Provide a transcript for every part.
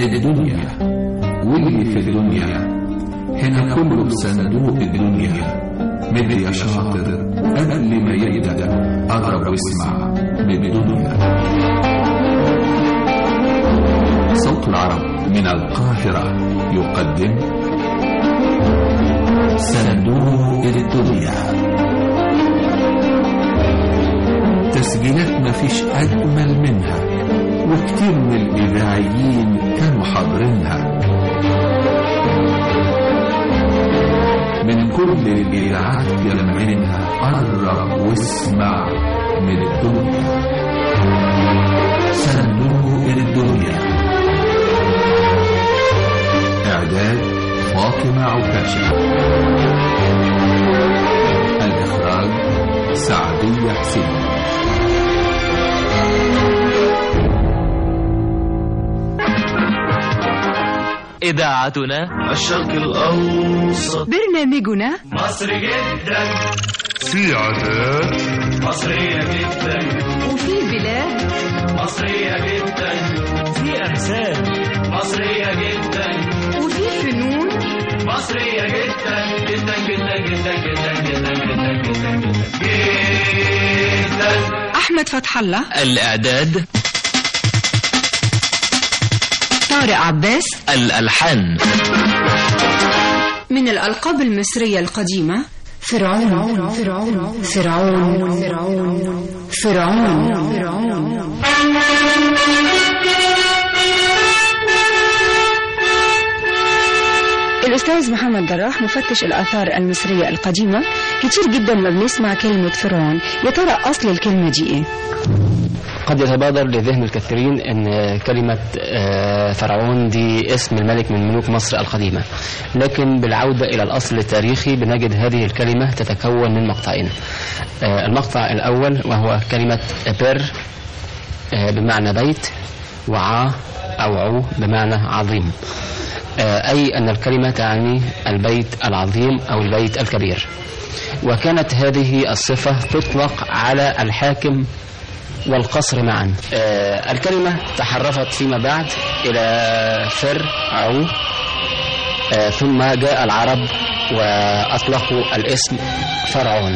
الدنيا واللي في الدنيا هنا كله بصندوق الدنيا مد يا شاطر قبل ما يبدأ قرب واسمع من الدنيا صوت العرب من القاهرة يقدم صندوق الدنيا تسجيلات مفيش أجمل منها وكتير من الإذاعيين كانوا حاضرينها من كل الإذاعات جمعينها قرب واسمع من الدنيا صندوق الدنيا إعداد فاطمة عكاشة الإخراج سعدية حسين إذاعتنا الشرق الأوسط برنامجنا مصر جدا في عادات مصرية جدا وفي بلاد مصرية جدا في أمثال مصرية جدا وفي فنون مصرية جدا جدا جدا جدا جدا جدا جدا جدا جدا جدا أحمد فتح الله الإعداد طارق عباس الألحان من الألقاب المصرية القديمة فرعون فرعون فرعون فرعون فرعون فرعون الأستاذ محمد جراح مفتش الآثار المصرية القديمة كتير جدا ما بنسمع كلمة فرعون يا ترى أصل الكلمة دي إيه؟ قد يتبادر لذهن الكثيرين ان كلمة آه، فرعون دي اسم الملك من ملوك مصر القديمة لكن بالعودة الى الاصل التاريخي بنجد هذه الكلمة تتكون من مقطعين آه، المقطع الاول وهو كلمة بر آه، بمعنى بيت وعا او عو بمعنى عظيم آه، اي ان الكلمة تعني البيت العظيم او البيت الكبير وكانت هذه الصفة تطلق على الحاكم والقصر معا آه الكلمة تحرفت فيما بعد إلى فر عو آه ثم جاء العرب وأطلقوا الاسم فرعون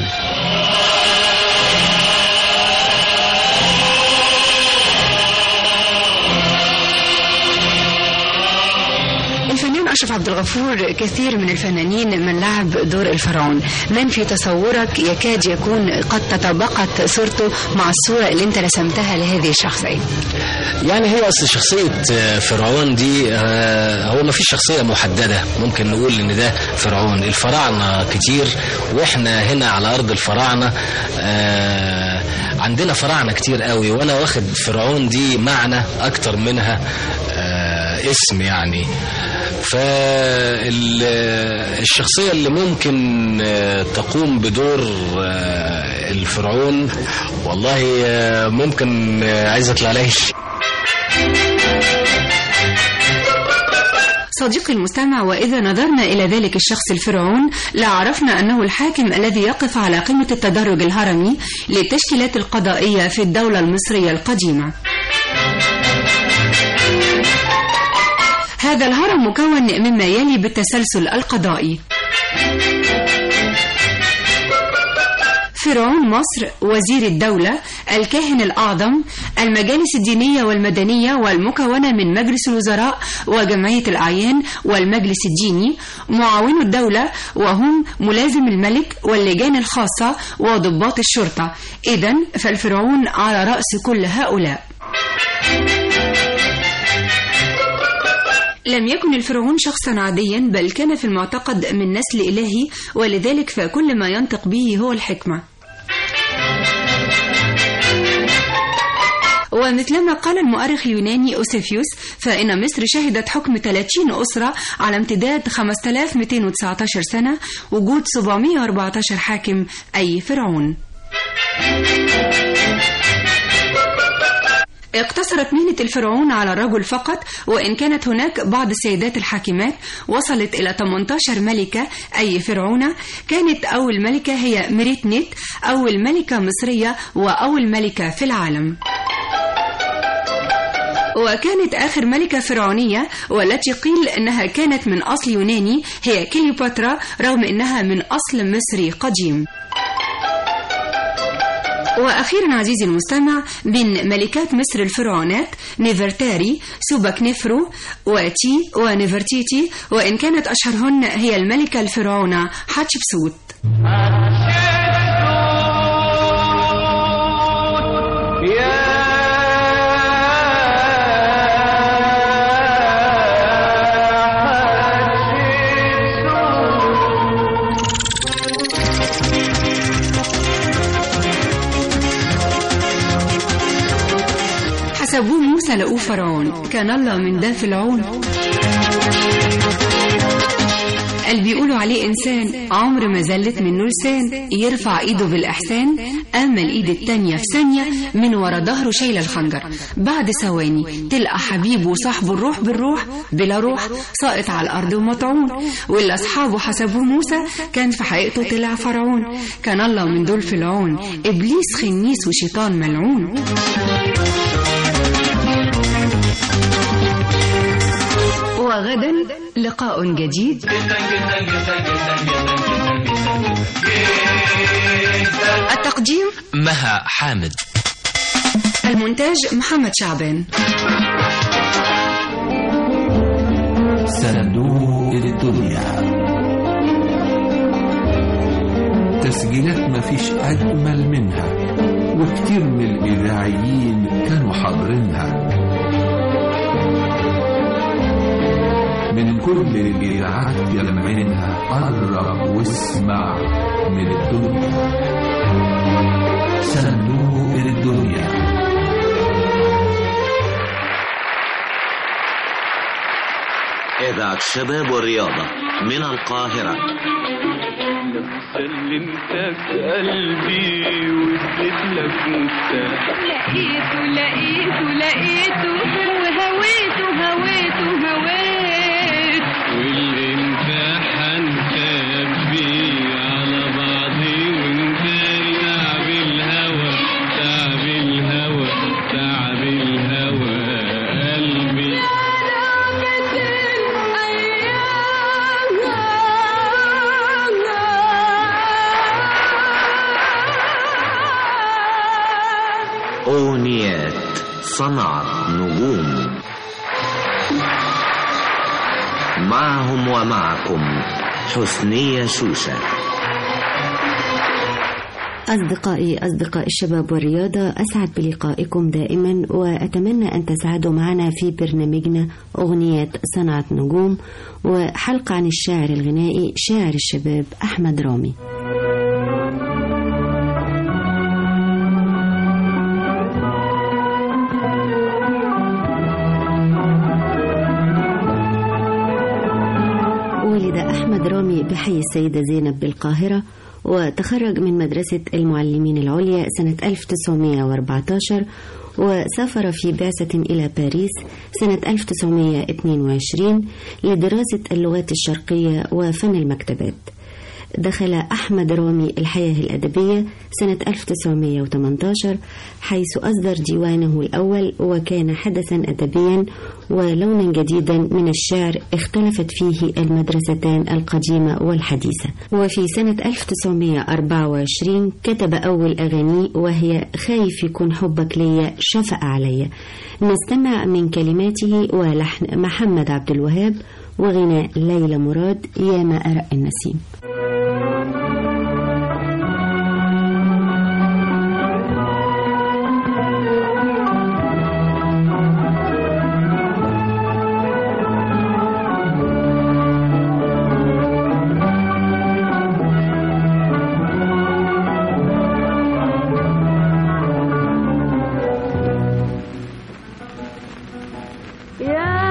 الفنان أشرف عبد الغفور كثير من الفنانين من لعب دور الفرعون من في تصورك يكاد يكون قد تطابقت صورته مع الصورة اللي انت رسمتها لهذه الشخصية يعني هي اصل شخصيه آه، فرعون دي آه، هو ما فيش شخصيه محدده ممكن نقول ان ده فرعون الفراعنه كتير واحنا هنا على ارض الفراعنه آه، عندنا فراعنه كتير قوي وانا واخد فرعون دي معنى اكتر منها آه، اسم يعني فالشخصية اللي ممكن آه، تقوم بدور آه، الفرعون والله آه، ممكن آه، عايز اطلع عليه صديقي المستمع وإذا نظرنا إلى ذلك الشخص الفرعون لعرفنا أنه الحاكم الذي يقف على قمة التدرج الهرمي للتشكيلات القضائية في الدولة المصرية القديمة هذا الهرم مكون مما يلي بالتسلسل القضائي فرعون مصر وزير الدولة الكاهن الأعظم المجالس الدينية والمدنية والمكونة من مجلس الوزراء وجمعية الأعيان والمجلس الديني معاون الدولة وهم ملازم الملك واللجان الخاصة وضباط الشرطة إذا فالفرعون على رأس كل هؤلاء لم يكن الفرعون شخصا عاديا بل كان في المعتقد من نسل إلهي ولذلك فكل ما ينطق به هو الحكمة ومثلما قال المؤرخ اليوناني أوسيفيوس فإن مصر شهدت حكم 30 أسرة على امتداد 5219 سنة وجود 714 حاكم أي فرعون اقتصرت مهنة الفرعون على الرجل فقط وإن كانت هناك بعض السيدات الحاكمات وصلت إلى 18 ملكة أي فرعونة كانت أول ملكة هي ميريت نت أول ملكة مصرية وأول ملكة في العالم وكانت آخر ملكة فرعونية والتي قيل أنها كانت من أصل يوناني هي كليوباترا رغم أنها من أصل مصري قديم وأخيرا عزيزي المستمع من ملكات مصر الفرعونات نيفرتاري سوبك نفرو وتي ونفرتيتي وإن كانت أشهرهن هي الملكة الفرعونة حتشبسوت حسبوه موسى لقوه فرعون كان الله من ده في العون قال بيقولوا عليه إنسان عمر ما زلت منه لسان يرفع إيده بالإحسان أما الإيد التانية في ثانية من ورا ظهره شايلة الخنجر بعد ثواني تلقى حبيبه وصاحبه الروح بالروح بلا روح ساقط على الأرض ومطعون واللي أصحابه حسبوه موسى كان في حقيقته طلع فرعون كان الله من دول في العون إبليس خنيس وشيطان ملعون وغدا لقاء جديد التقديم مها حامد المونتاج محمد شعبان صندوق الدنيا تسجيلات مفيش أجمل منها وكتير من الإذاعيين كانوا حاضرينها من كل الإذاعات يلمعينها قرب واسمع من الدنيا صندوق الدنيا إذاعة الشباب والرياضة من القاهرة سلمتك قلبي واديت لك مفتاح لقيته لقيته لقيته وهويته هويته هويت واللي امتحن كبي على بعضي وانت تعب الهوى تعب الهوى تعب الهوى قلبي أغنيات صنعت نجوم معهم ومعكم حسنية شوشة أصدقائي أصدقاء الشباب والرياضة أسعد بلقائكم دائما وأتمنى أن تسعدوا معنا في برنامجنا أغنيات صنعة نجوم وحلقة عن الشاعر الغنائي شاعر الشباب أحمد رامي ولد أحمد رامي بحي السيدة زينب بالقاهرة وتخرج من مدرسة المعلمين العليا سنة 1914 وسافر في بعثة إلى باريس سنة 1922 لدراسة اللغات الشرقية وفن المكتبات دخل أحمد رامي الحياة الأدبية سنة 1918 حيث أصدر ديوانه الأول وكان حدثا أدبيا ولونا جديدا من الشعر اختلفت فيه المدرستان القديمة والحديثة وفي سنة 1924 كتب أول أغاني وهي خايف يكون حبك ليا شفق عليا نستمع من كلماته ولحن محمد عبد الوهاب وغناء ليلى مراد يا ما أرق النسيم يا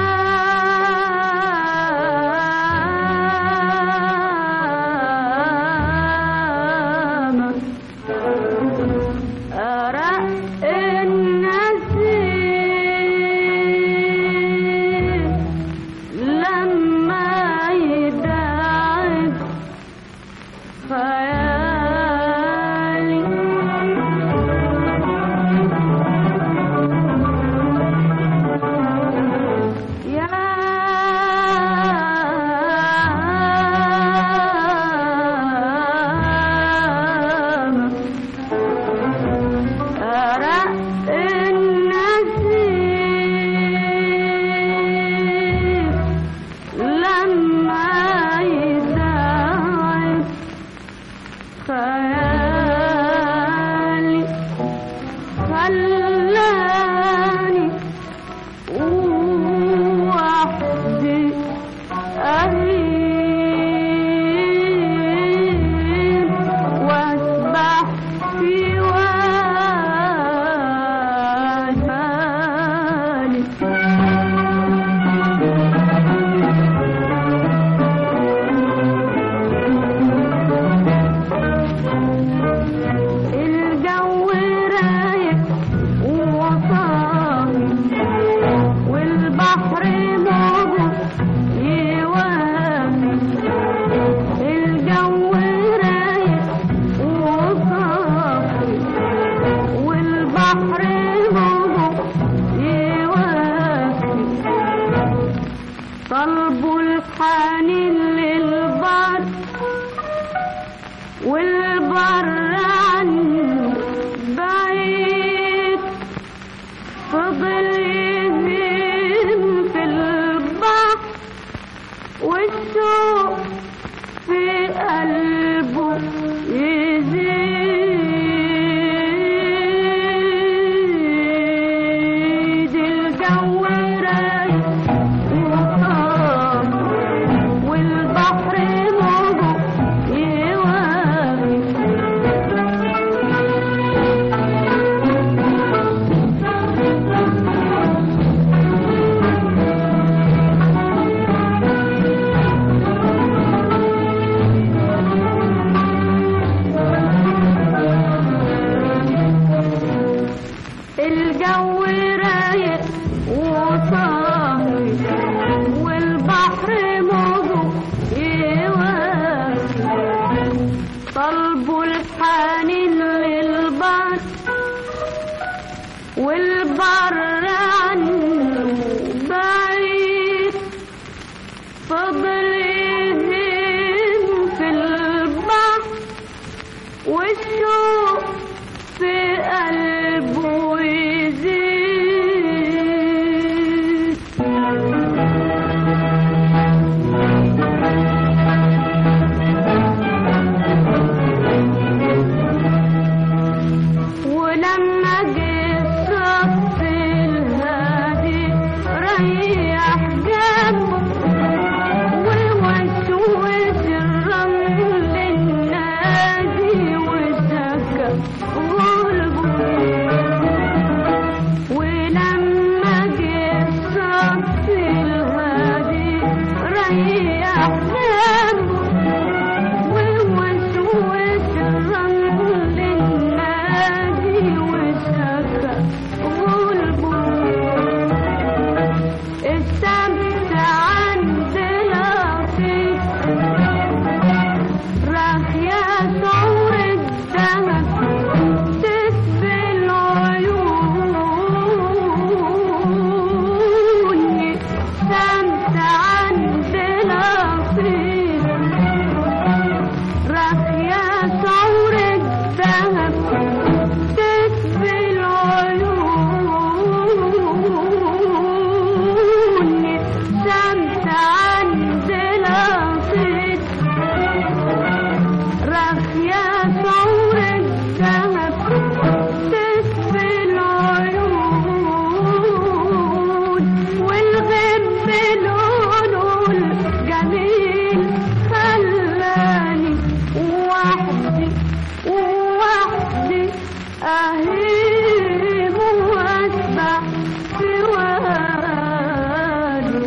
خلاني وحدي أهين وأسبح في وادي الجو رايق وصافي والبحر موجه يوافي الجو رايق وصافي والبحر موجه يوافي طلبوا الحنين للبر والبر عنه بعيد فضل يهيم في البحر والشوق في قلبه يزيد الجو رايق وصافي والبحر موجه يوافي الجو رايق وصافي والبحر موجه يوافي طلبوا الحنين للبر والبر عنه بعيد فضل يهيم في البحر والشوق في قلبه يزيد ولما جه الصف الهادي ريح جنبه ووسوس الرمل النادي وسكت غلبه ولما جه الصف الهادي ريح جنبه ووسوس الرمل النادي وسكت غلبه السبت عند لطيف راح يا ثور الدهب تسبي العيون السبت عند لطيف راح يا ثور الدهب تسبي العيون السمت عند لطيف راح يا ثور الذهب تسبي العيون والغب لونه الجميل خلاني وحدي وحدي أهيم وأسبح في وادي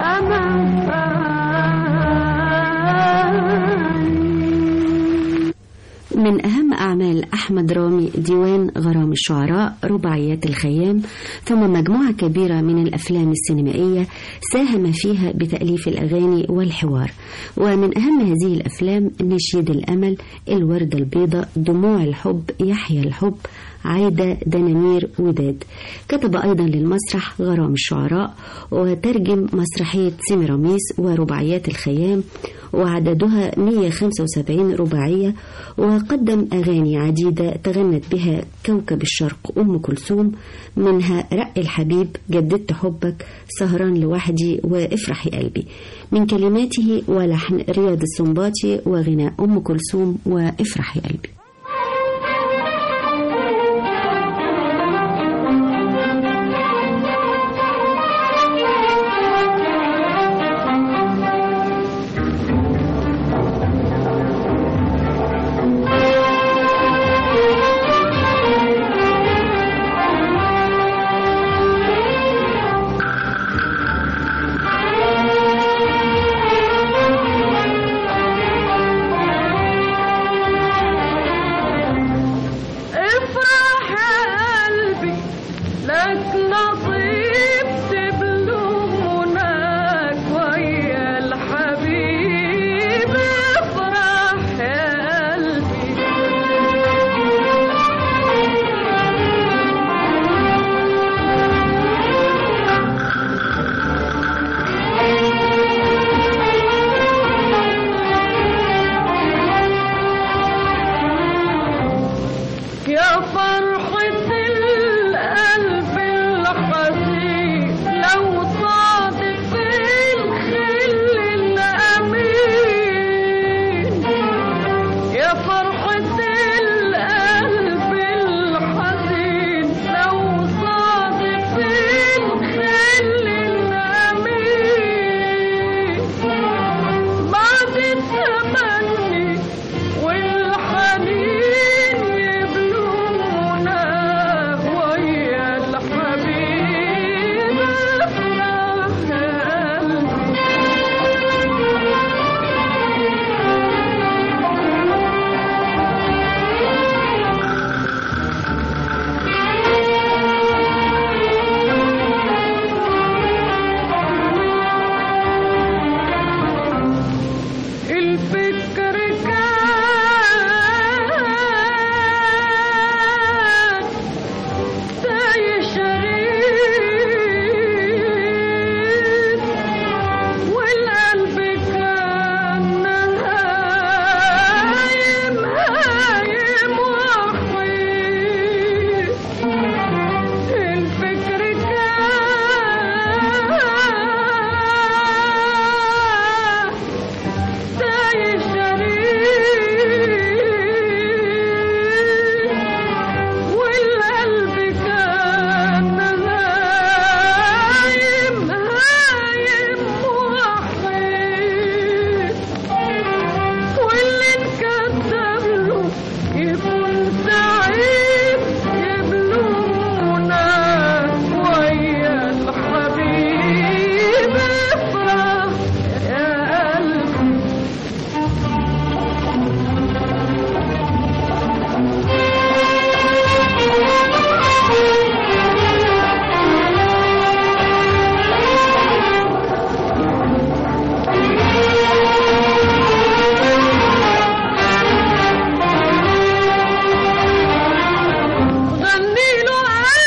أمل من أهم أعمال أحمد رامي ديوان غرام الشعراء رباعيات الخيام ثم مجموعة كبيرة من الأفلام السينمائية ساهم فيها بتأليف الأغاني والحوار ومن أهم هذه الأفلام نشيد الأمل الوردة البيضاء دموع الحب يحيى الحب عايدة دنانير وداد كتب أيضا للمسرح غرام الشعراء وترجم مسرحية سيميراميس ورباعيات الخيام وعددها 175 رباعية وقدم أغاني عديدة تغنت بها كوكب الشرق أم كلثوم منها رق الحبيب جددت حبك سهران لوحدي وافرحي قلبي من كلماته ولحن رياض السنباطي وغناء أم كلثوم وافرحي قلبي لك نصيب تبلغ مناك ويا الحبيب افرح يا قلبي يا فرحة القلب الحزين لو صادف الخل الأمين يا فرحة القلب الحزين لو صادف الخل الأمين بعد التمني والحنين يبلونا ويا الحبيب افرح الفكر كان زي شريك والقلب كان هايم هايم وحيد الفكر كان زي شريك والقلب كان هايم هايم وحيد واللي انكتب له يكون سعيد يبلونا ويا الحبيب افرح يا قلبي غني له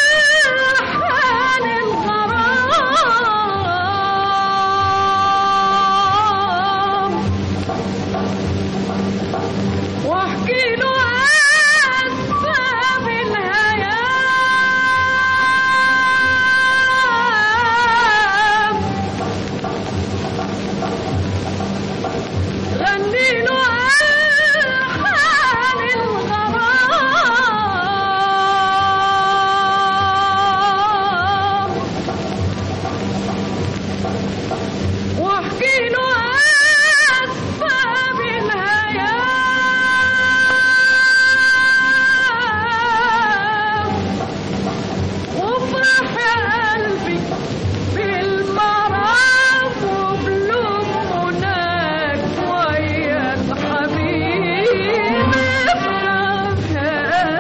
ألحان الغرام واحكي له أسباب الهيام غني له ألحان الغرام واحكي له أسباب الهيام وافرح يا قلبي بالمرام وبلوم هناك ويا الحبيب افرح يا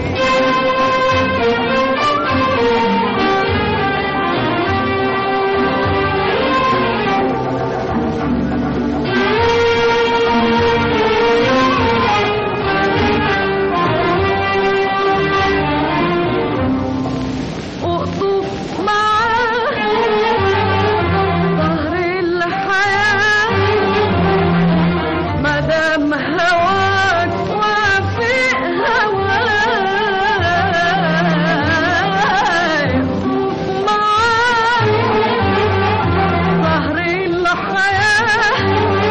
اقطف معاه ظهر الحياة مدام هواك وافق هواك اقطف معاه ظهر الحياة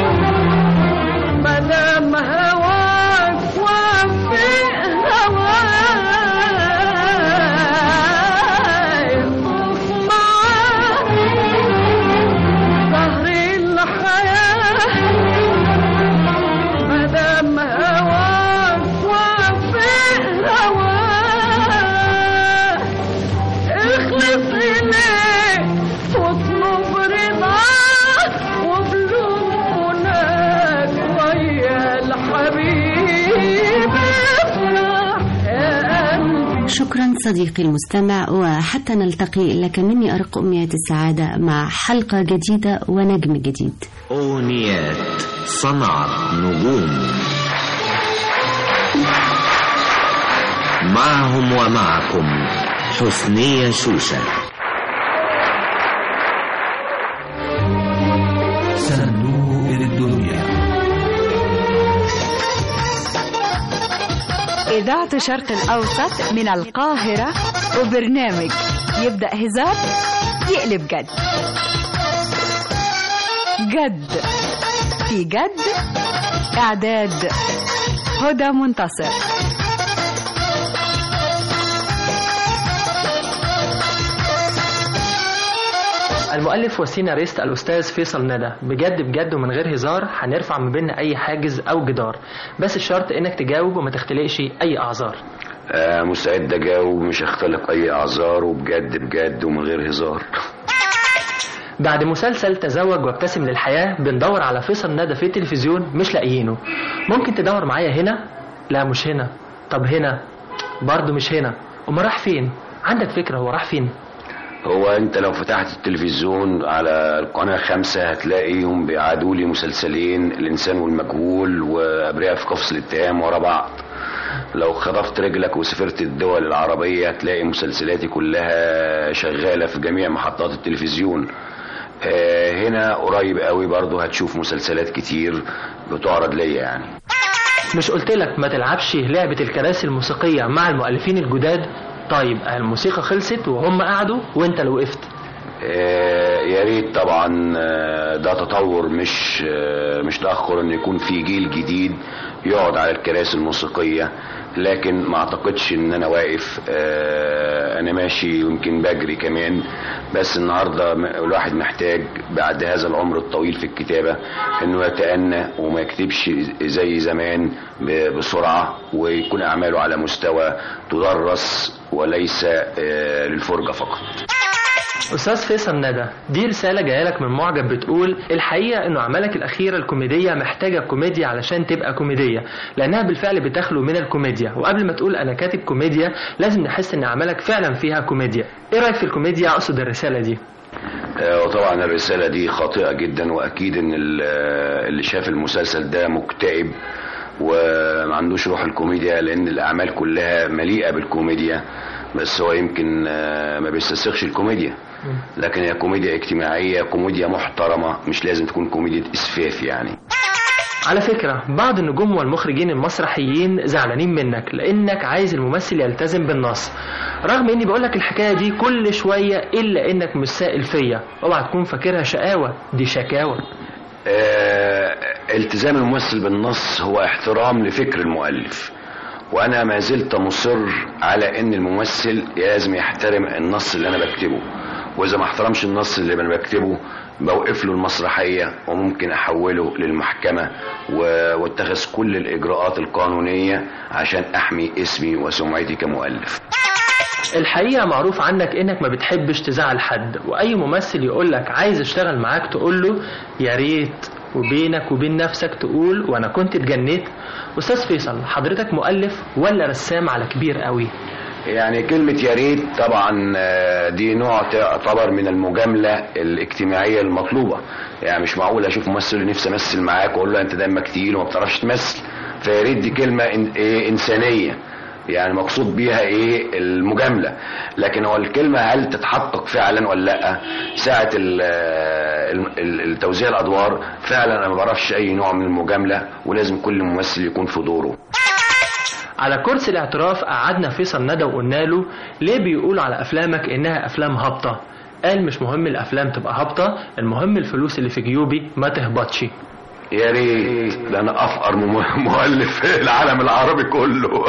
مدام هواك وافق هواك اقطف معاه ظهر الحياة مدام هواك وافق هواك اخلص إليه واطلب رضاه وبلوم هناك ويا الحبيب افرح يا قلبي شكرا صديقي المستمع وحتى نلتقي لك مني أرق أمنيات السعادة مع حلقة جديدة ونجم جديد أغنيات صنعت نجوم معهم ومعكم حسنية شوشة صندوق الدنيا إذاعة شرق الأوسط من القاهرة وبرنامج يبدأ هزار يقلب جد جد في جد إعداد هدى منتصر المؤلف والسيناريست الأستاذ فيصل ندى بجد بجد ومن غير هزار هنرفع ما بيننا أي حاجز أو جدار بس الشرط إنك تجاوب وما تختلقش أي أعذار آه مستعد اجاوب مش هختلق اي اعذار وبجد بجد ومن غير هزار بعد مسلسل تزوج وابتسم للحياة بندور على فيصل ندى في التلفزيون مش لاقيينه ممكن تدور معايا هنا لا مش هنا طب هنا برضه مش هنا أما راح فين عندك فكرة هو راح فين هو انت لو فتحت التلفزيون على القناة خمسة هتلاقيهم بيعادوا لي مسلسلين الانسان والمجهول وابرياء في قفص الاتهام ورا بعض لو خطفت رجلك وسافرت الدول العربية هتلاقي مسلسلاتي كلها شغالة في جميع محطات التلفزيون آه، هنا قريب قوي برضو هتشوف مسلسلات كتير بتعرض ليا يعني مش قلت لك ما تلعبش لعبة الكراسي الموسيقية مع المؤلفين الجداد طيب الموسيقى خلصت وهم قعدوا وانت اللي وقفت آه، يا ريت طبعا آه، ده تطور مش آه، مش تاخر ان يكون في جيل جديد يقعد على الكراسي الموسيقيه لكن ما اعتقدش ان انا واقف آه، انا ماشي ويمكن بجري كمان بس النهارده م- الواحد محتاج بعد هذا العمر الطويل في الكتابه انه يتأنى وما يكتبش زي زمان ب- بسرعه ويكون اعماله على مستوى تدرس وليس آه، للفرجه فقط أستاذ فيصل ندى دي رسالة جاية لك من معجب بتقول الحقيقة إنه أعمالك الأخيرة الكوميدية محتاجة كوميديا علشان تبقى كوميدية لأنها بالفعل بتخلو من الكوميديا وقبل ما تقول أنا كاتب كوميديا لازم نحس إن أعمالك فعلا فيها كوميديا إيه رأيك في الكوميديا أقصد الرسالة دي آه، وطبعا الرسالة دي خاطئة جدا وأكيد إن ال- آه، اللي شاف المسلسل ده مكتئب وما عندوش روح الكوميديا لأن الأعمال كلها مليئة بالكوميديا بس هو يمكن آه، ما بيستسيغش الكوميديا لكن هي كوميديا اجتماعية كوميديا محترمة مش لازم تكون كوميديا إسفاف يعني على فكرة بعض النجوم والمخرجين المسرحيين زعلانين منك لأنك عايز الممثل يلتزم بالنص رغم إني بقولك الحكاية دي كل شوية إلا إنك مش سائل فيا اوعى تكون فاكرها شقاوة دي شكاوة آه، التزام الممثل بالنص هو احترام لفكر المؤلف وانا ما زلت مصر على ان الممثل لازم يحترم النص اللي انا بكتبه واذا ما احترمش النص اللي انا بكتبه بوقف له المسرحيه وممكن احوله للمحكمه و- واتخذ كل الاجراءات القانونيه عشان احمي اسمي وسمعتي كمؤلف الحقيقة معروف عنك إنك ما بتحبش تزعل حد وأي ممثل يقولك عايز أشتغل معاك تقول له يا ريت وبينك وبين نفسك تقول وأنا كنت اتجنيت أستاذ فيصل حضرتك مؤلف ولا رسام على كبير قوي يعني كلمة يا ريت طبعا آه، دي نوع تعتبر من المجاملة الاجتماعية المطلوبة يعني مش معقول اشوف ممثل نفسي امثل معاك واقول له انت دمك تقيل وما بتعرفش تمثل فيا ريت دي كلمة إن إيه انسانية يعني مقصود بيها ايه المجاملة لكن هو الكلمة هل تتحقق فعلا ولا لا ساعة ال- ال- ال- التوزيع الادوار فعلا انا ما بعرفش اي نوع من المجاملة ولازم كل ممثل يكون في دوره على كرسي الاعتراف قعدنا فيصل ندى وقلنا له ليه بيقولوا على أفلامك إنها أفلام هابطة قال مش مهم الأفلام تبقى هابطة المهم الفلوس اللي في جيوبي ما تهبطش يا ريت ده انا افقر مم- مؤلف في العالم العربي كله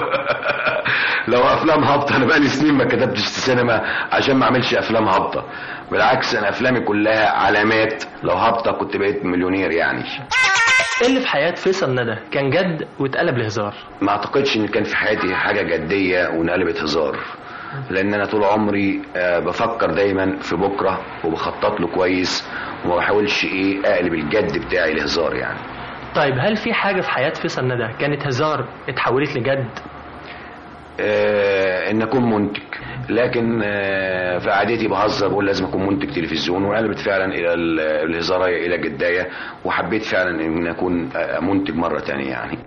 لو افلام هابطه انا بقالي سنين ما كتبتش سينما عشان ما اعملش افلام هابطه بالعكس انا افلامي كلها علامات لو هابطه كنت بقيت مليونير يعني إيه اللي في حياة فيصل ندى كان جد واتقلب لهزار ما اعتقدش ان كان في حياتي حاجه جديه وانقلبت هزار لان انا طول عمري آه، بفكر دايما في بكره وبخطط له كويس وما بحاولش ايه اقلب الجد بتاعي لهزار يعني طيب هل في حاجة في حياة فيصل ندى كانت هزار اتحولت لجد آه، ان اكون منتج لكن آه، في عادتي بهزر بقول لازم اكون منتج تلفزيون وقلبت فعلا الى ال- الهزارية الى جدايه وحبيت فعلا ان اكون آه، منتج مره تانية يعني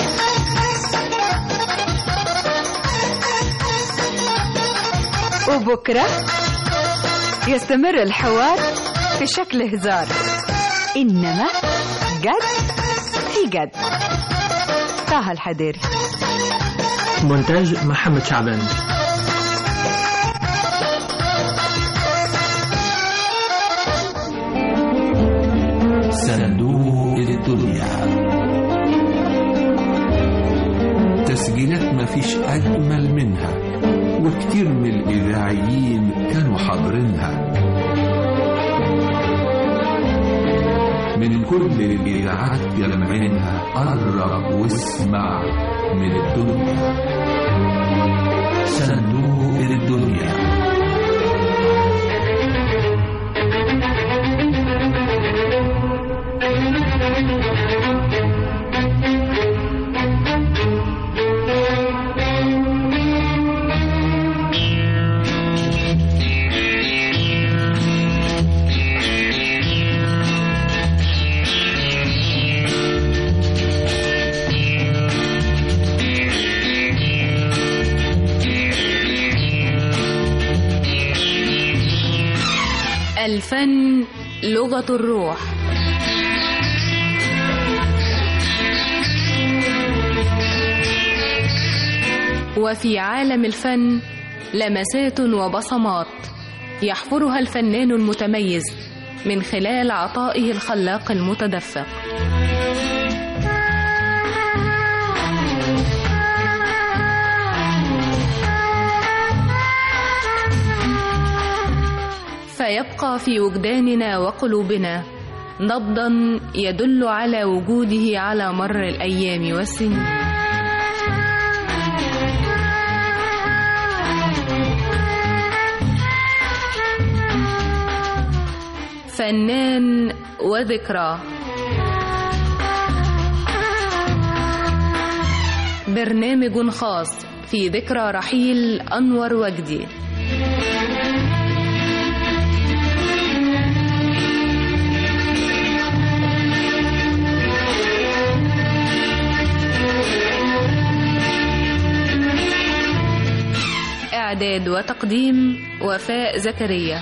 وبكرة يستمر الحوار في شكل هزار إنما جد في جد طه الحديري مونتاج محمد شعبان صندوق الدنيا تسجيلات مفيش أجمل منها وكتير من الإذاعيين كانوا حاضرينها من كل الإذاعات جمعينها قرب واسمع من الدنيا صندوق الدنيا الفن لغة الروح وفي عالم الفن لمسات وبصمات يحفرها الفنان المتميز من خلال عطائه الخلاق المتدفق فيبقى في وجداننا وقلوبنا نبضا يدل على وجوده على مر الايام والسنين فنان وذكرى برنامج خاص في ذكرى رحيل انور وجدي إعداد وتقديم وفاء زكريا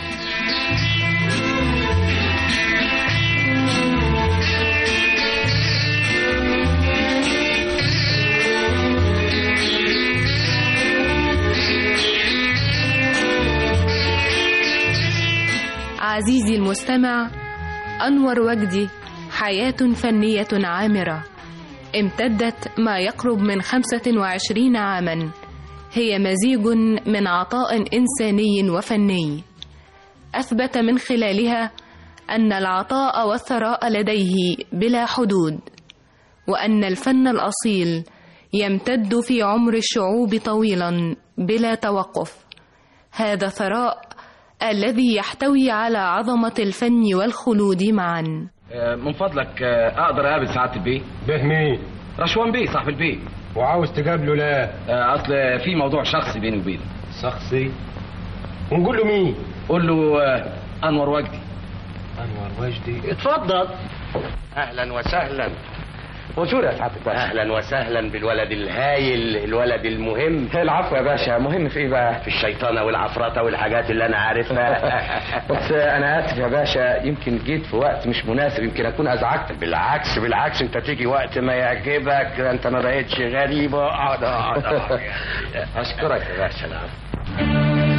عزيزي المستمع أنور وجدي حياة فنية عامرة امتدت ما يقرب من 25 عاماً هي مزيج من عطاء انساني وفني اثبت من خلالها ان العطاء والثراء لديه بلا حدود وان الفن الاصيل يمتد في عمر الشعوب طويلا بلا توقف هذا ثراء الذي يحتوي على عظمه الفن والخلود معا آه، من فضلك آه، اقدر اقابل سعاده البيه به مين رشوان بيه صاحب البيت وعاوز تقابله لا آه، اصل في موضوع شخصي بيني وبينه شخصي ونقول له مين قول له آه، انور وجدي انور وجدي اتفضل اهلا وسهلا بونجور يا سعاده الباشا اهلا وسهلا بالولد الهايل الولد المهم العفو يا باشا مهم في ايه بقى في الشيطانه والعفرطه والحاجات اللي انا عارفها بس انا اسف يا باشا يمكن جيت في وقت مش مناسب يمكن اكون ازعجتك بالعكس بالعكس انت تيجي وقت ما يعجبك انت ما بقتش غريب اقعد اقعد اقعد. اشكرك يا باشا العفو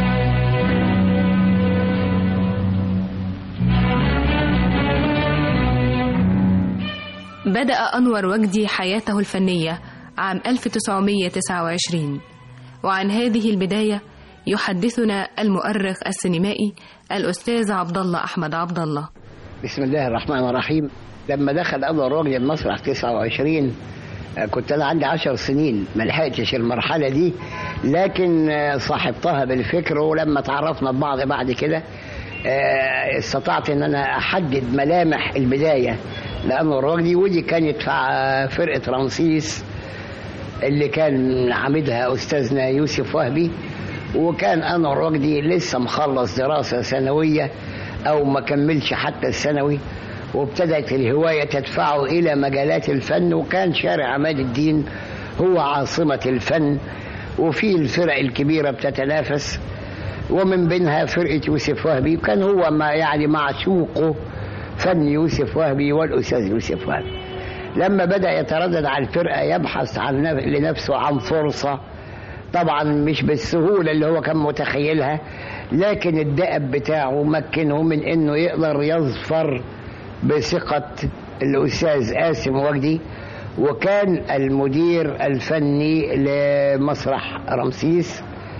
بدأ أنور وجدي حياته الفنية عام 1929 وعن هذه البداية يحدثنا المؤرخ السينمائي الأستاذ عبد الله أحمد عبد الله بسم الله الرحمن الرحيم لما دخل أنور وجدي المسرح 29 آه، كنت أنا عندي عشر سنين ما لحقتش المرحلة دي لكن آه، صاحبتها بالفكر ولما تعرفنا ببعض بعد كده آه، استطعت ان انا احدد ملامح البدايه لانور وجدي ودي كانت في ع- فرقه رمسيس اللي كان عامدها أستاذنا يوسف وهبي وكان أنور وجدي لسه مخلص دراسة ثانوية أو ما كملش حتى الثانوي وابتدت الهواية تدفعه إلى مجالات الفن وكان شارع عماد الدين هو عاصمة الفن وفي الفرق الكبيرة بتتنافس ومن بينها فرقة يوسف وهبي وكان هو ما يعني معشوقه فن يوسف وهبي والأستاذ يوسف وهبي لما بدأ يتردد على الفرقة يبحث عن نف- لنفسه عن فرصة طبعا مش بالسهولة اللي هو كان متخيلها لكن الدأب بتاعه مكنه من انه يقدر يظفر بثقة الأستاذ قاسم وجدي وكان المدير الفني لمسرح رمسيس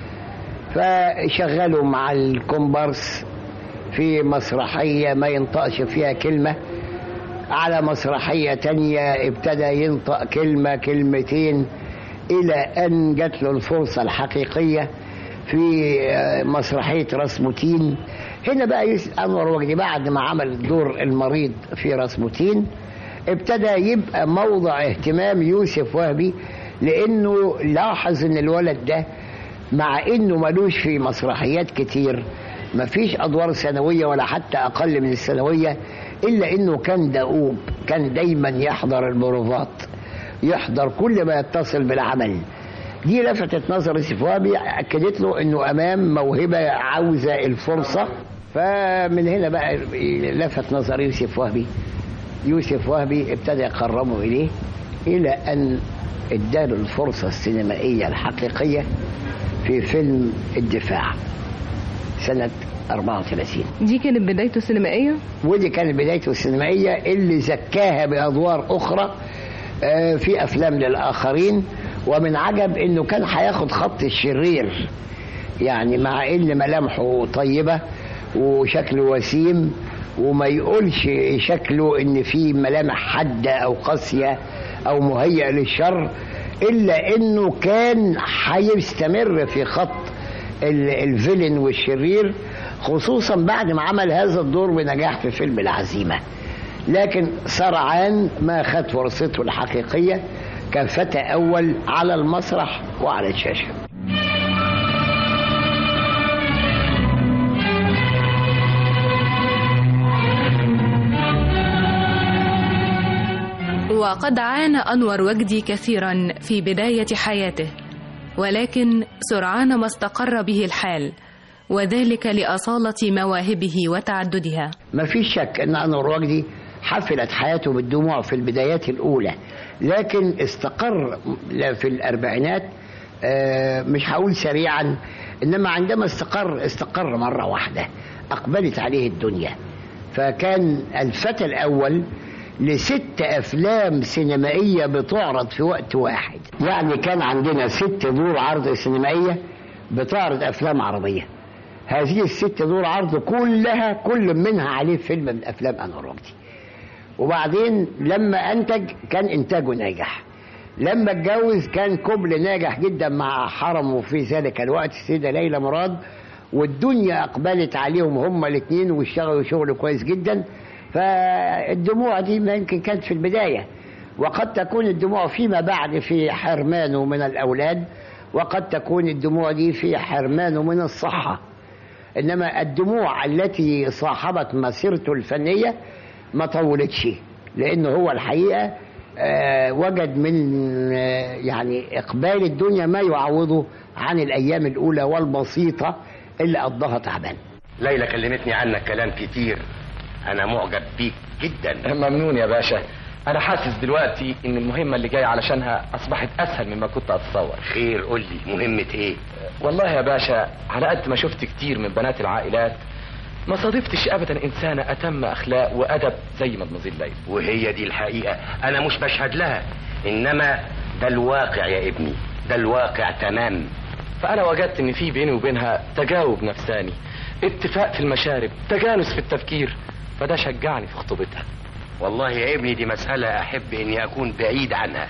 فشغلوا مع الكومبارس في مسرحية ما ينطقش فيها كلمة على مسرحية تانية ابتدى ينطق كلمة كلمتين إلى أن جات له الفرصة الحقيقية في آه، مسرحية راسبوتين هنا بقى يس- أنور وجدي بعد ما عمل دور المريض في راسبوتين ابتدى يبقى موضع اهتمام يوسف وهبي لأنه لاحظ أن الولد ده مع أنه ملوش في مسرحيات كتير مفيش أدوار ثانوية ولا حتى أقل من الثانوية إلا أنه كان دؤوب كان دايما يحضر البروفات يحضر كل ما يتصل بالعمل دي لفتت نظر يوسف وهبي أكدت له أنه أمام موهبة عاوزة الفرصة فمن هنا بقى لفت نظر يوسف وهبي يوسف وهبي ابتدى يقربه إليه إلى أن اداله الفرصة السينمائية الحقيقية في فيلم الدفاع سنة 34 دي كانت بدايته السينمائية ودي كانت بدايته السينمائية اللي زكاها بأدوار أخرى آه، في أفلام للآخرين ومن عجب إنه كان هياخد خط الشرير يعني مع إن ملامحه طيبة وشكله وسيم وما يقولش شكله إن في ملامح حادة أو قاسية أو مهيئة للشر إلا إنه كان هيستمر في خط ال- الفيلن والشرير خصوصا بعد ما عمل هذا الدور بنجاح في فيلم العزيمة لكن سرعان ما خد فرصته الحقيقية كفتى أول على المسرح وعلى الشاشة وقد عانى أنور وجدي كثيرا في بداية حياته ولكن سرعان ما استقر به الحال وذلك لأصالة مواهبه وتعددها ما فيش شك ان انور وجدي حفلت حياته بالدموع في البدايات الاولى لكن استقر في الاربعينات آه، مش هقول سريعا انما عندما استقر استقر مره واحده اقبلت عليه الدنيا فكان الفتى الاول لست افلام سينمائيه بتعرض في وقت واحد يعني كان عندنا ست دور عرض سينمائيه بتعرض افلام عربيه هذه الست دور عرض كلها كل منها عليه فيلم من افلام انور وجدي وبعدين لما انتج كان انتاجه ناجح لما اتجوز كان كوبل ناجح جدا مع حرمه في ذلك الوقت السيده ليلى مراد والدنيا اقبلت عليهم هما الاثنين واشتغلوا شغل كويس جدا فالدموع دي ما يمكن كانت في البدايه وقد تكون الدموع فيما بعد في حرمانه من الاولاد وقد تكون الدموع دي في حرمانه من الصحه انما الدموع التي صاحبت مسيرته الفنيه ما طولتش لانه هو الحقيقه آه، وجد من آه، يعني اقبال الدنيا ما يعوضه عن الايام الاولى والبسيطه اللي قضاها تعبان ليلى كلمتني عنك كلام كتير انا معجب بيك جدا ممنون يا باشا انا حاسس دلوقتي ان المهمه اللي جايه علشانها اصبحت اسهل مما كنت اتصور خير قول لي مهمه ايه والله يا باشا على قد ما شفت كتير من بنات العائلات ما صادفتش ابدا انسانه اتم اخلاق وادب زي مدمزيل ليلى وهي دي الحقيقه انا مش بشهد لها انما ده الواقع يا ابني ده الواقع تمام فانا وجدت ان في بيني وبينها تجاوب نفساني اتفاق في المشارب تجانس في التفكير فده شجعني في خطوبتها والله يا ابني دي مسألة أحب إني أكون بعيد عنها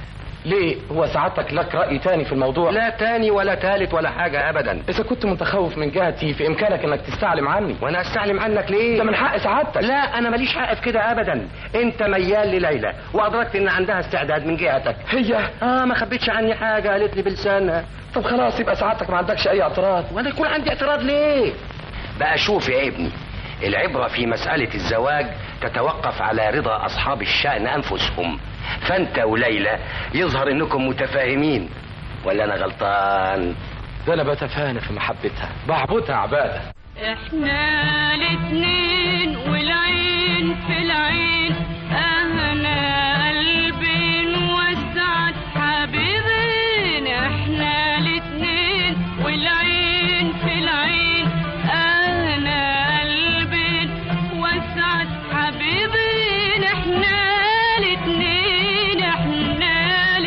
ليه هو سعادتك لك رأي تاني في الموضوع لا تاني ولا تالت ولا حاجة أبدا إذا كنت متخوف من جهتي في إمكانك إنك تستعلم عني وأنا أستعلم عنك ليه؟ ده من حق سعادتك لا أنا ماليش حق في كده أبدا أنت ميال لليلى وأدركت إن عندها استعداد من جهتك هي آه ما خبيتش عني حاجة قالت لي بلسانها طب خلاص يبقى سعادتك ما عندكش أي اعتراض وأنا يكون عندي اعتراض ليه؟ بقى شوف يا ابني العبرة في مسألة الزواج تتوقف على رضا أصحاب الشأن أنفسهم فأنت وليلى يظهر إنكم متفاهمين ولا أنا غلطان ده أنا بتفانى في محبتها بعبدها عبادة احنا الاتنين والعين في العين انا قلبي وسعت حبيبين احنا الاتنين والعين في العين انا قلبي وسعت حبيبين احنا الاتنين احنا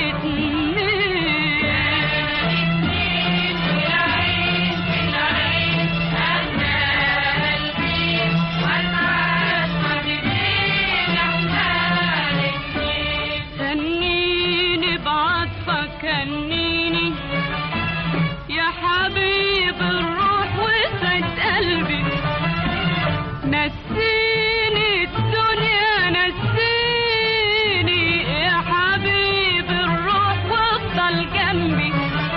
كنيني بعطفك كنيني يا حبيب الروح وسعد قلبي نسيني الدنيا نسيني يا حبيب الروح وافضل جنبي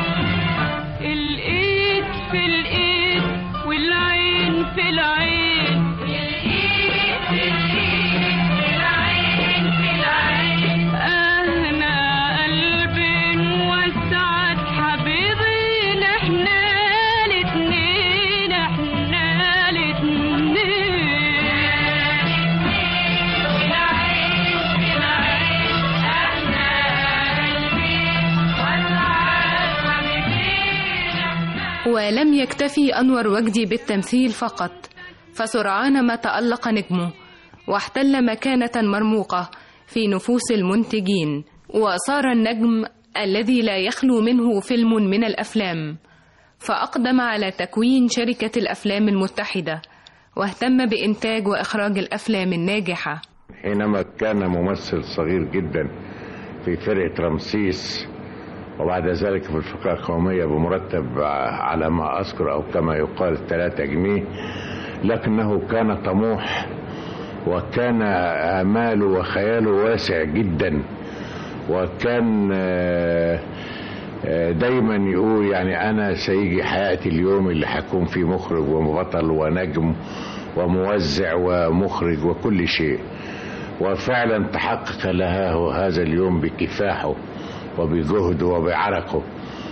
الايد في الايد والعين في العين الايد في الايد والعين في العين انا قلبي وسعت حبيبي احنا الاتنين احنا ولم يكتفي أنور وجدي بالتمثيل فقط فسرعان ما تألق نجمه واحتل مكانة مرموقة في نفوس المنتجين وصار النجم الذي لا يخلو منه فيلم من الأفلام فأقدم على تكوين شركة الأفلام المتحدة واهتم بإنتاج وإخراج الأفلام الناجحة حينما كان ممثل صغير جدا في فرقة رمسيس وبعد ذلك في الفقاعة القومية بمرتب على ما أذكر أو كما يقال 3 جنيه لكنه كان طموح وكان آماله وخياله واسع جدا وكان آه، آه، دايما يقول يعني أنا سيجي حياتي اليوم اللي هكون فيه مخرج وبطل ونجم وموزع ومخرج وكل شيء وفعلا تحقق لها هذا اليوم بكفاحه وبجهده وبعرقه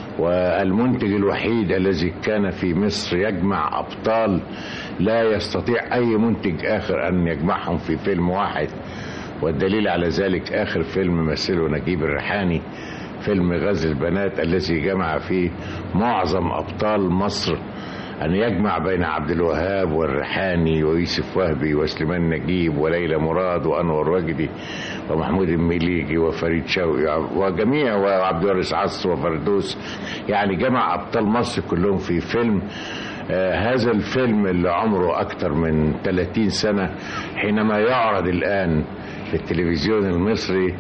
والمنتج الوحيد الذي كان في مصر يجمع أبطال لا يستطيع أي منتج آخر أن يجمعهم في فيلم واحد والدليل على ذلك آخر فيلم مثله نجيب الريحاني فيلم غزل البنات الذي جمع فيه معظم أبطال مصر أن يجمع بين عبد الوهاب والريحاني ويوسف وهبي وسليمان نجيب وليلى مراد وأنور وجدي ومحمود المليجي وفريد شوقي وجميع وعبد الوارث عصر وفردوس يعني جمع أبطال مصر كلهم في فيلم آه هذا الفيلم اللي عمره أكثر من 30 سنة حينما يعرض الآن في التلفزيون المصري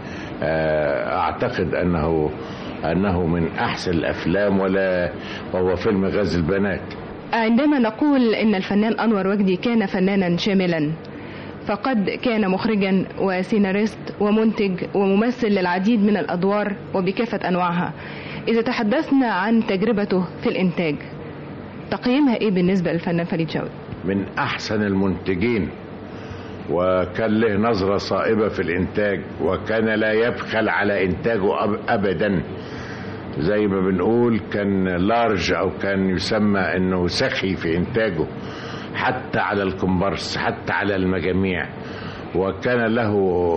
آه أعتقد أنه أنه من أحسن الأفلام ولا وهو فيلم غزل البنات عندما نقول إن الفنان أنور وجدي كان فنانا شاملا فقد كان مخرجا وسيناريست ومنتج وممثل للعديد من الأدوار وبكافة أنواعها إذا تحدثنا عن تجربته في الإنتاج تقييمها إيه بالنسبة للفنان فريد شوقي؟ من أحسن المنتجين وكان له نظرة صائبة في الإنتاج وكان لا يبخل على إنتاجه أب أبدا زي ما بنقول كان لارج أو كان يسمى أنه سخي في إنتاجه حتى على الكومبارس حتى على المجاميع وكان له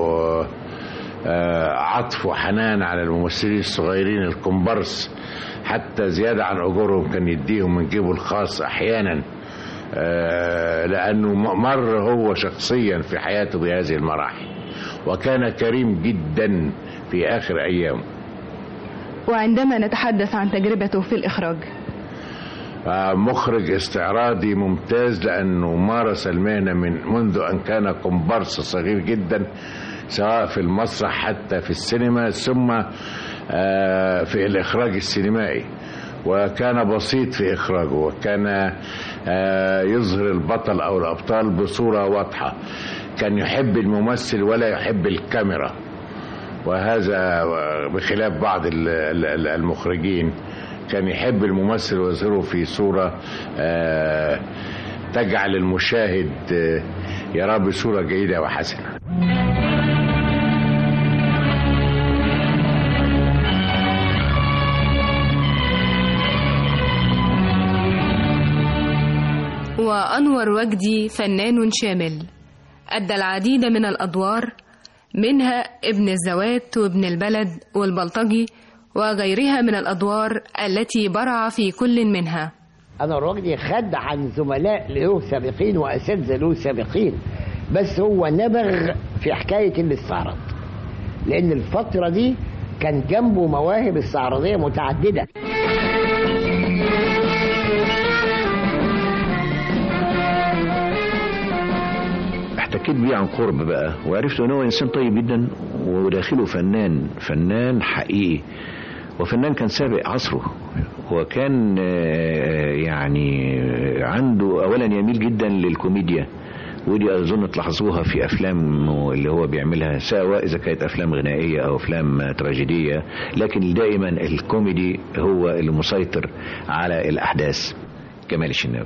عطف وحنان على الممثلين الصغيرين الكومبارس حتى زيادة عن أجورهم كان يديهم من جيبه الخاص أحيانا لأنه مر هو شخصيا في حياته بهذه المراحل وكان كريم جدا في آخر أيامه وعندما نتحدث عن تجربته في الإخراج مخرج استعراضي ممتاز لأنه مارس المهنة من منذ أن كان كومبارس صغير جدا سواء في المسرح حتى في السينما ثم آه، في الإخراج السينمائي وكان بسيط في إخراجه وكان آه، يظهر البطل أو الأبطال بصورة واضحة كان يحب الممثل ولا يحب الكاميرا وهذا بخلاف بعض ال- ال- ال- المخرجين كان يحب الممثل ويظهره في صورة آه، تجعل المشاهد آه، يراه بصورة جيدة وحسنة وأنور وجدي فنان شامل أدى العديد من الأدوار منها ابن الزوات وابن البلد والبلطجي وغيرها من الأدوار التي برع في كل منها انا الراجل خد عن زملاء له سابقين واساتذه له سابقين بس هو نبغ في حكايه الاستعراض لان الفتره دي كان جنبه مواهب استعراضيه متعدده احتكيت بيه عن قرب بقى وعرفت ان هو انسان طيب جدا وداخله فنان فنان حقيقي وفنان كان سابق عصره هو كان آه، يعني آه، عنده اولا يميل جدا للكوميديا ودي اظن تلاحظوها في افلامه اللي هو بيعملها سواء اذا كانت افلام غنائيه او افلام تراجيديه لكن دائما الكوميدي هو اللي مسيطر على الاحداث كمال الشناوي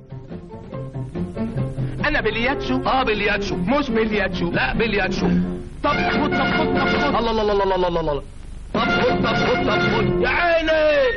انا بلياتشو اه بلياتشو مش بلياتشو لا بلياتشو طب خد طب خد طب خد الله الله الله الله الله الله طب خد طب خد طب خد يا عيني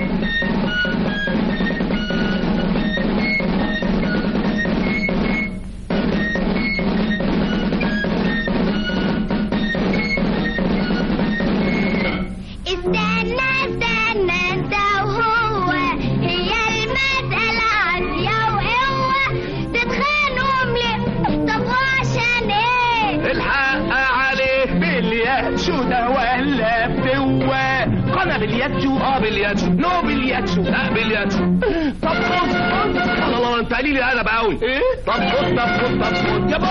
استنى استنى انت وهو هي المسألة عافية وقوة تتخانقوا ملي طب وعشان ايه؟ الحق عليه بلياتشو ده ولا بتوه قنا بلياتشو اه بلياتشو نو بلياتشو لا بلياتشو طب خد خد الله الله انت قليل الادب قوي ايه طب خد طب خد طب خد يا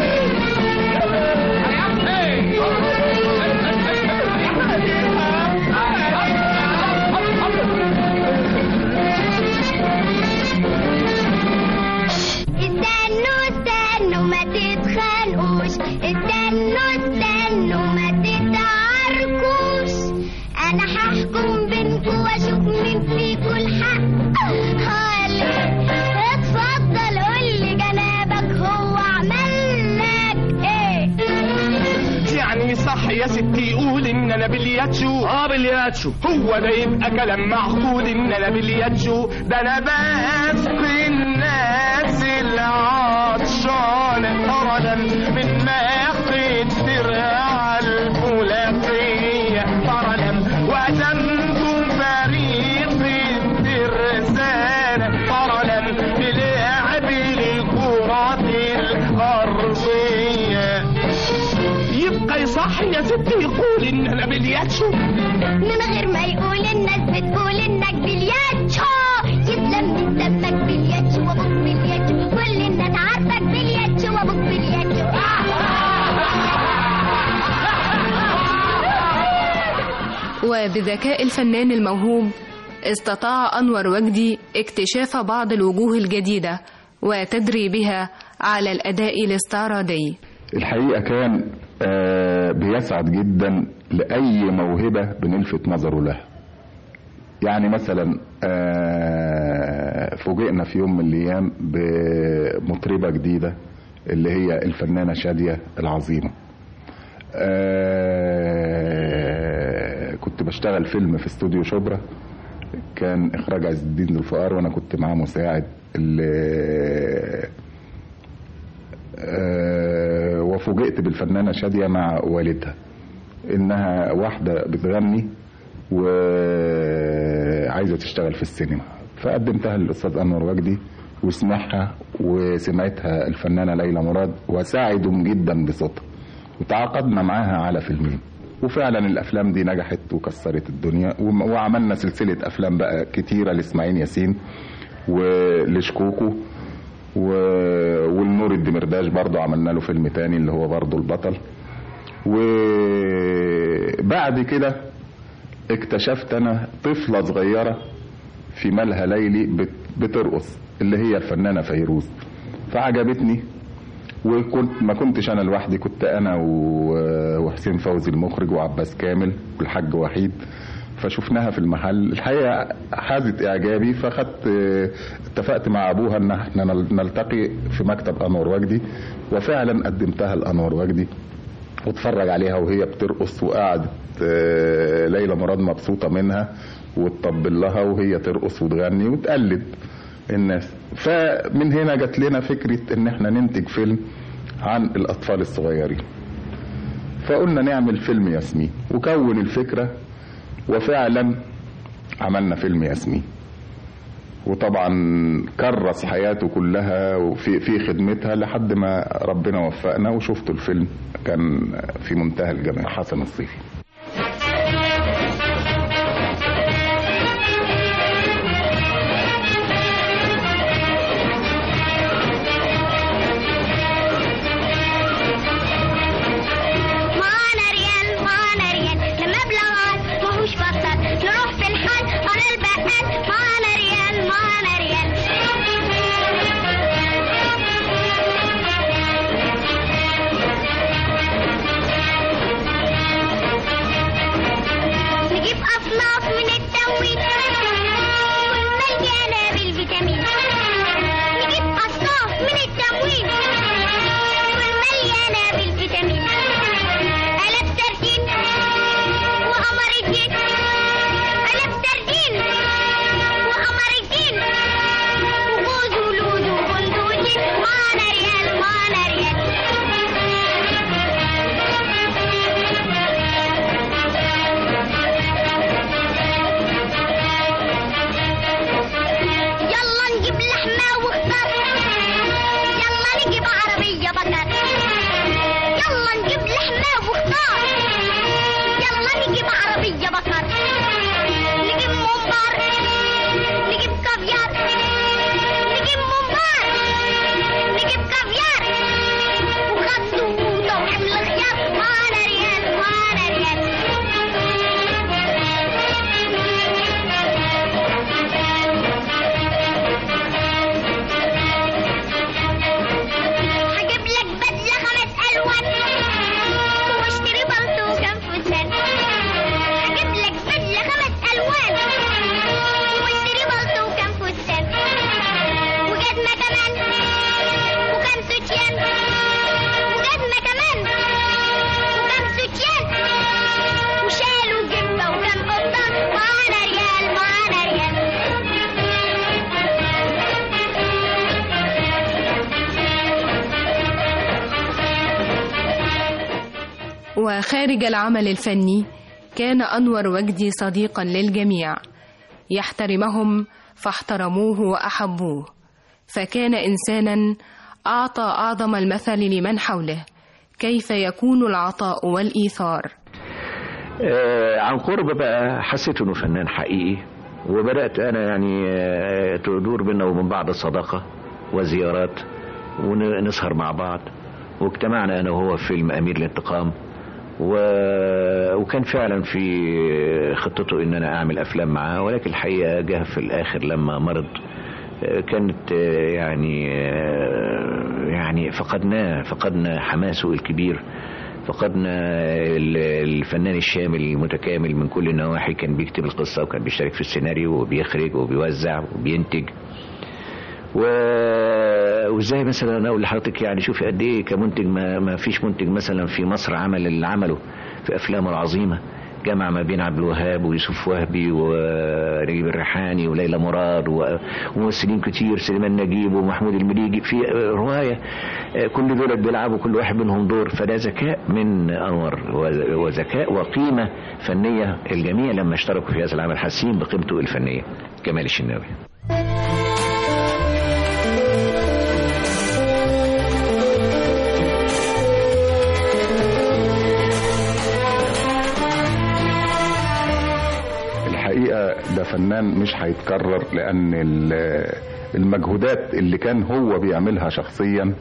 استنوا استنوا ما تتخانقوش استنوا استنوا ما تتعاركوش انا هحكم بينكوا واشوف مين فيكوا الحق هالي اتفضل قولي جنابك هو عمل لك ايه يعني صح يا ستي يقول ان انا بلياتشو اه بلياتشو هو ده يبقى كلام معقول ان انا بلياتشو ده انا بسقي الناس العطشانة فردا من ماقي الدرع الفولاقية فردا وتمكن فريق الترسانة فردا بلعب الكرة الأرضية يبقى يصح يا ستي يقول ان انا بلياتشو من غير ما يقول الناس بتقول انك بلياتشو يسلم من دمك بلياتشو وابوك بلياتشو كل الناس عارفك بلياتشو وابوك بلياتشو وبذكاء الفنان الموهوب استطاع أنور وجدي اكتشاف بعض الوجوه الجديدة وتدريبها على الأداء الاستعراضي الحقيقة كان آه، بيسعد جدا لأي موهبة بنلفت نظره لها يعني مثلا آه، فوجئنا في يوم من الأيام بمطربة جديدة اللي هي الفنانة شادية العظيمة آه، كنت بشتغل فيلم في استوديو شبرا كان إخراج عز الدين ذو الفقار وأنا كنت معاه مساعد اللي آه، وفوجئت بالفنانة شادية مع والدها إنها واحدة بتغني وعايزة تشتغل في السينما فقدمتها للأستاذ أنور وجدي وسمعها وسمعتها الفنانة ليلى مراد وساعدهم جدا بصوتها وتعاقدنا معاها على فيلمين وفعلا الافلام دي نجحت وكسرت الدنيا وم- وعملنا سلسله افلام بقى كتيره لاسماعيل ياسين ولشكوكو و... والنور الدمرداش برضو عملنا له فيلم تاني اللي هو برضو البطل وبعد كده اكتشفت انا طفلة صغيرة في مالها ليلي بت- بترقص اللي هي الفنانة فيروز فعجبتني وكنت ما كنتش انا لوحدي كنت انا و- وحسين فوزي المخرج وعباس كامل والحاج وحيد فشفناها في المحل الحقيقه حازت اعجابي فاخدت اتفقت مع ابوها ان احنا نل- نلتقي في مكتب انور وجدي وفعلا قدمتها لانور وجدي واتفرج عليها وهي بترقص وقعدت آه، ليلى مراد مبسوطه منها وتطبل لها وهي ترقص وتغني وتقلد الناس فمن هنا جات لنا فكره ان احنا ننتج فيلم عن الاطفال الصغيرين فقلنا نعمل فيلم ياسمين وكون الفكره وفعلا عملنا فيلم ياسمين وطبعا كرس حياته كلها وفي في خدمتها لحد ما ربنا وفقنا وشفت الفيلم كان في منتهى الجمال حسن الصيفي معانا ريال معانا ريال لما بلغات ماهوش بطل نروح في الحال على البقال معانا ريال معانا ريال نجيب أصناف من التموين والمليانة بالفيتامين نجيب أصناف من التموين والمليانة بالفيتامين قلب سردين وقمر الدين قلب سردين وقمر الدين وجوز ولود وبندوجين معانا ريال معانا ريال يلا نجيب لحمة وخضار يلا نجيب عربية بقر يلا نجيب لحمة وخضار يلا نجيب عربية بقر نجيب ممبار نجيب كافيار نجيب ممبار نجيب كافيار وخس وقوطة وحمل خيار معانا ريال معانا ريال هجيب لك بدلة خمس ألوان واشتري بلطو وكم فستان هجيب لك بدلة خمس ألوان واشتري بلطو وكم فستان وجزمة كمان وكم سوتيان وجزمة كمان وكم سوتيان وشال وجبة وكم قبطان معانا ريال معانا ريال وخارج العمل الفني كان أنور وجدي صديقا للجميع يحترمهم فاحترموه وأحبوه فكان إنسانا أعطى أعظم المثل لمن حوله كيف يكون العطاء والإيثار آه، عن قرب بقى حسيت انه فنان حقيقي وبدات انا يعني آه، تدور بينا وبين بعض الصداقه وزيارات ونسهر مع بعض واجتمعنا انا وهو في فيلم امير الانتقام و... وكان فعلا في خطته ان انا اعمل افلام معاه ولكن الحقيقه جه في الاخر لما مرض آه، كانت آه، يعني آه، يعني فقدناه فقدنا حماسه الكبير فقدنا ال- الفنان الشامل المتكامل من كل النواحي كان بيكتب القصة وكان بيشترك في السيناريو وبيخرج وبيوزع وبينتج و... وازاي مثلا انا اقول لحضرتك يعني شوفي قد ايه كمنتج ما... ما فيش منتج مثلا في مصر عمل اللي عمله في افلامه العظيمه جمع ما بين عبد الوهاب ويوسف وهبي ونجيب الريحاني وليلى مراد و- وممثلين كتير سليمان نجيب ومحمود المليجي في روايه كل دول بيلعبوا كل واحد منهم دور فده ذكاء من انور و- وذكاء وقيمه فنيه الجميع لما اشتركوا في هذا العمل حاسين بقيمته الفنيه كمال الشناوي الحقيقة ده فنان مش هيتكرر لأن ال- المجهودات اللي كان هو بيعملها شخصيا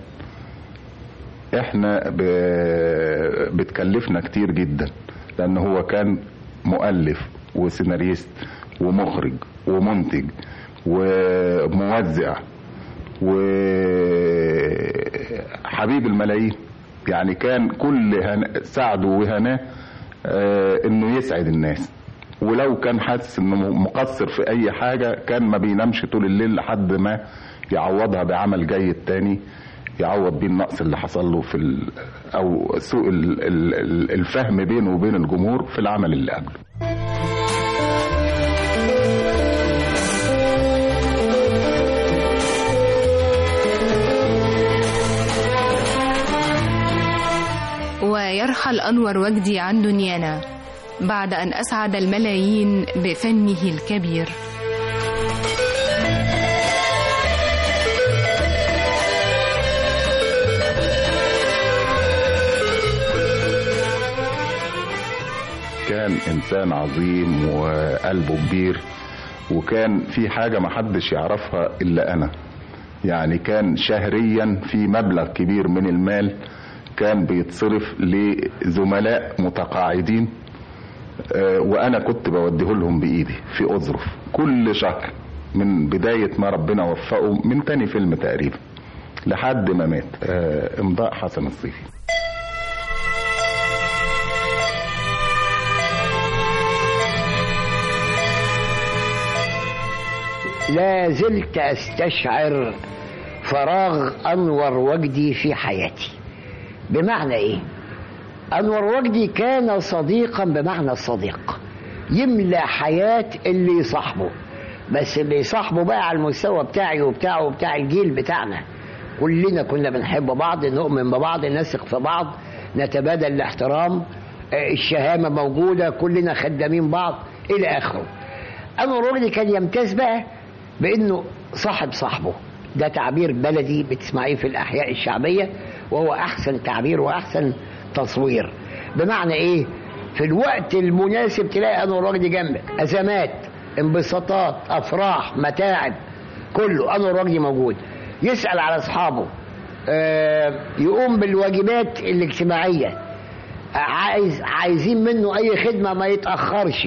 احنا ب- بتكلفنا كتير جدا لأن هو كان مؤلف وسيناريست ومخرج ومنتج وموزع وحبيب الملايين يعني كان كل هن- سعده وهناه آه، انه يسعد الناس ولو كان حاسس انه مقصر في اي حاجه كان ما بينامش طول الليل لحد ما يعوضها بعمل جيد تاني يعوض بيه النقص اللي حصل له في ال او سوء ال- ال- ال- الفهم بينه وبين الجمهور في العمل اللي قبله ويرحل أنور وجدي عن دنيانا بعد أن أسعد الملايين بفنه الكبير كان انسان عظيم وقلبه كبير وكان في حاجه ما حدش يعرفها الا انا يعني كان شهريا في مبلغ كبير من المال كان بيتصرف لزملاء متقاعدين آه، وانا كنت بوديه لهم بايدي في اظرف كل شهر من بدايه ما ربنا وفقه من تاني فيلم تقريبا لحد ما مات آه، امضاء حسن الصيفي لا زلت استشعر فراغ انور وجدي في حياتي بمعنى ايه انور وجدي كان صديقا بمعنى الصديق يملى حياة اللي يصاحبه بس اللي يصاحبه بقى على المستوى بتاعي وبتاعه وبتاع الجيل بتاعنا كلنا كنا بنحب بعض نؤمن ببعض نثق في بعض نتبادل الاحترام آه، الشهامة موجودة كلنا خدامين بعض إلى آخره أنور وجدي كان يمتاز بقى بأنه صاحب صاحبه ده تعبير بلدي بتسمعيه في الأحياء الشعبية وهو أحسن تعبير وأحسن تصوير بمعنى إيه في الوقت المناسب تلاقي أنور وجدي جنبك أزمات انبساطات أفراح متاعب كله أنور وجدي موجود يسأل على أصحابه آه، يقوم بالواجبات الاجتماعية عايز عايزين منه أي خدمة ما يتأخرش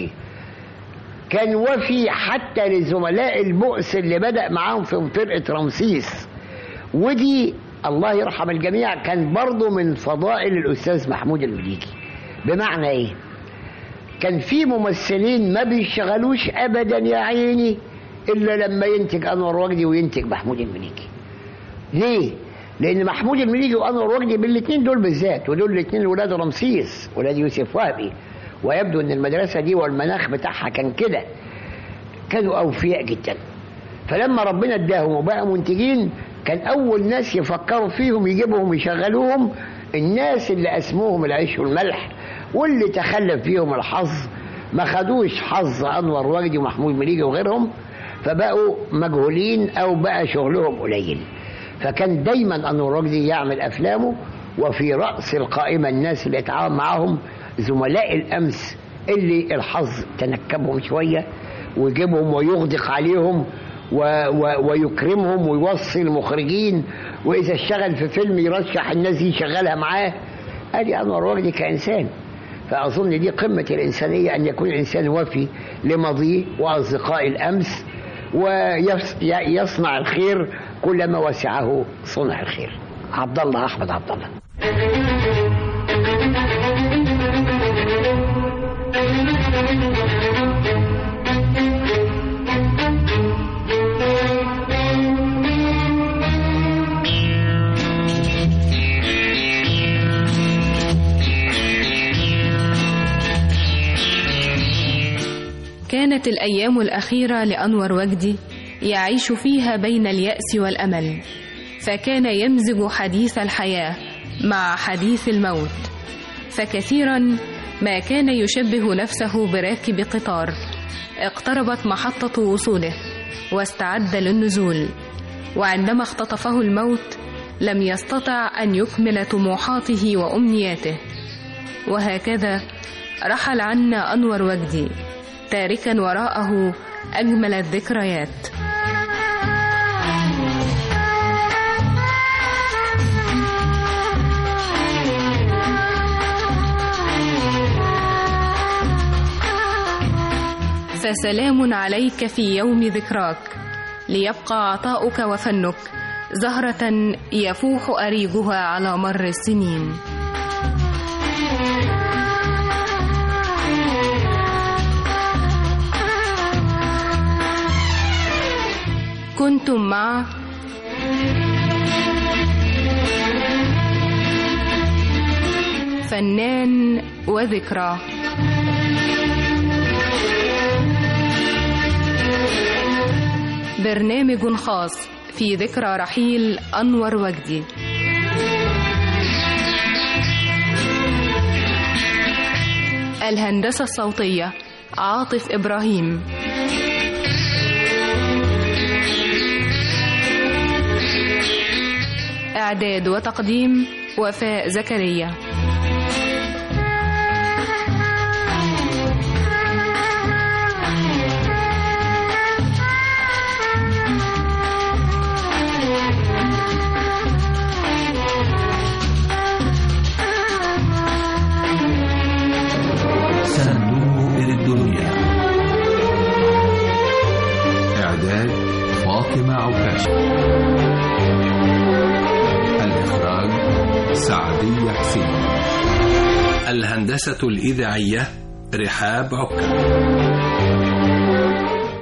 كان وفي حتى لزملاء البؤس اللي بدأ معاهم في فرقة رمسيس ودي الله يرحم الجميع كان برضه من فضائل الأستاذ محمود المليكي بمعنى إيه؟ كان في ممثلين ما بيشتغلوش أبدا يا عيني إلا لما ينتج أنور وجدي وينتج محمود المليكي ليه؟ لأن محمود المليكي وأنور وجدي بالاثنين دول بالذات ودول الاثنين ولاد رمسيس ولاد يوسف وهبي ويبدو ان المدرسه دي والمناخ بتاعها كان كده كانوا اوفياء جدا فلما ربنا اداهم وبقى منتجين كان اول ناس يفكروا فيهم يجيبهم يشغلوهم الناس اللي اسموهم العيش والملح واللي تخلف فيهم الحظ ما خدوش حظ انور وجدي ومحمود مليجي وغيرهم فبقوا مجهولين او بقى شغلهم قليل فكان دايما انور وجدي يعمل افلامه وفي راس القائمه الناس اللي اتعاون معاهم زملاء الامس اللي الحظ تنكبهم شويه ويجيبهم ويغدق عليهم و و ويكرمهم ويوصي المخرجين واذا اشتغل في فيلم يرشح الناس دي يشغلها معاه ادي انور وجدي كانسان فاظن دي قمه الانسانيه ان يكون الانسان وفي لماضيه واصدقاء الامس ويصنع الخير كلما وسعه صنع الخير عبد الله احمد عبد الله كانت الأيام الأخيرة لأنور وجدي يعيش فيها بين اليأس والأمل فكان يمزج حديث الحياة مع حديث الموت فكثيرا ما كان يشبه نفسه براكب قطار اقتربت محطة وصوله واستعد للنزول وعندما اختطفه الموت لم يستطع أن يكمل طموحاته وأمنياته وهكذا رحل عنا أنور وجدي تاركا وراءه أجمل الذكريات فسلام عليك في يوم ذكراك ليبقى عطاؤك وفنك زهرة يفوح أريجها على مر السنين كنتم مع فنان وذكرى برنامج خاص في ذكرى رحيل أنور وجدي الهندسة الصوتية عاطف إبراهيم إعداد وتقديم وفاء زكريا صندوق الدنيا إعداد فاطمة عكاش الإخراج سعدية حسين الهندسة الإذاعية رحاب عكا